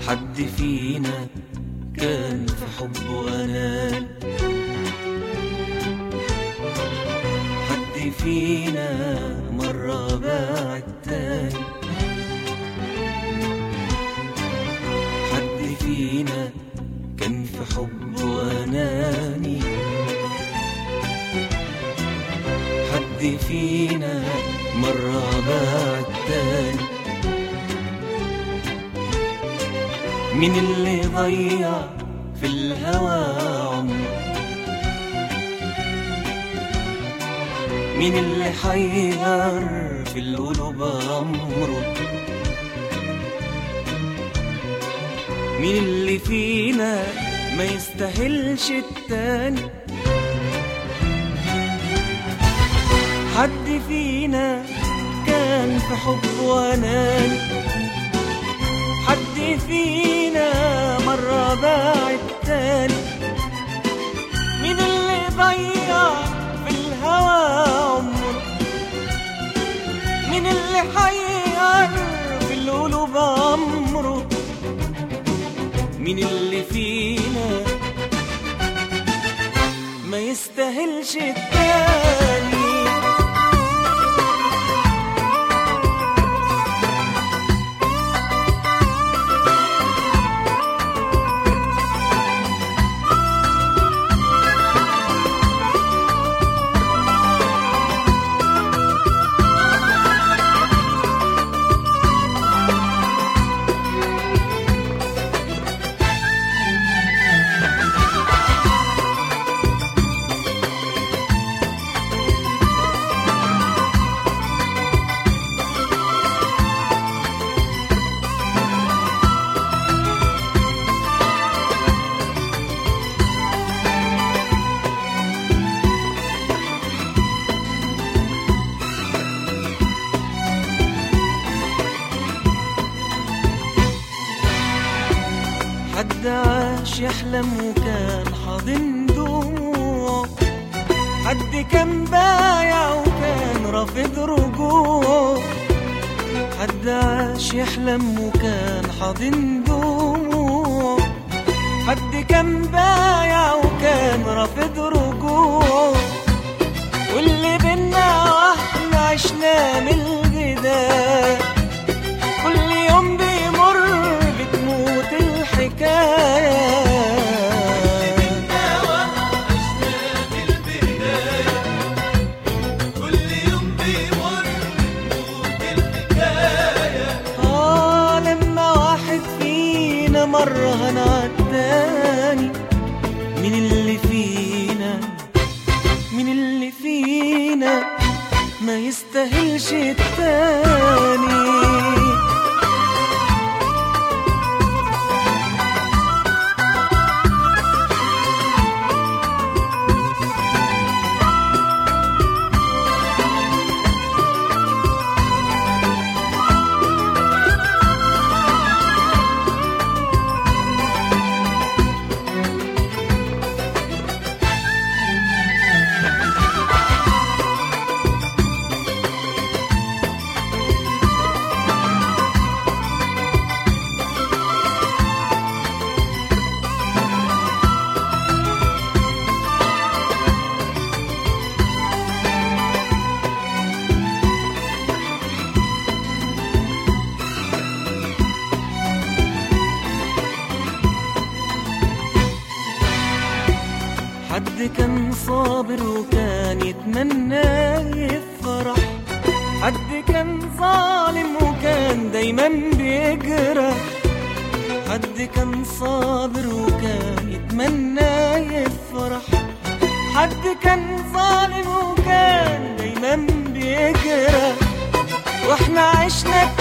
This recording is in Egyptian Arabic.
حد فينا كان في حبه أنان حد فينا مرة باع التاني حد فينا كان في حبه أناني حد فينا مرة باع التاني مين اللي ضيع في الهوى عمره مين اللي حير في القلوب أمره مين اللي فينا ما يستاهلش التاني حد فينا كان في حبه أناني حد فينا مرة باع التاني مين اللي ضيع في الهوى عمره مين اللي حير في القلوب أمره مين اللي فينا ما يستاهلش التاني حد عاش يحلم وكان حاضن دموع حد كان بايع وكان رافض رجوع حد عاش يحلم وكان حاضن دموع حد كان بايع وكان رافض رجوع واللي بينا واحنا عشنا من البداية كل يوم بيمر بتموت الحكاية آه لما واحد فينا مرة هنعداني مين اللي فينا مين اللي فينا ما يستاهلش التاني حد كان صابر وكان يتمنى يفرح حد كان ظالم وكان دايما بيجرح حد كان صابر وكان يتمنى يفرح حد كان ظالم وكان دايما بيجرح واحنا عشنا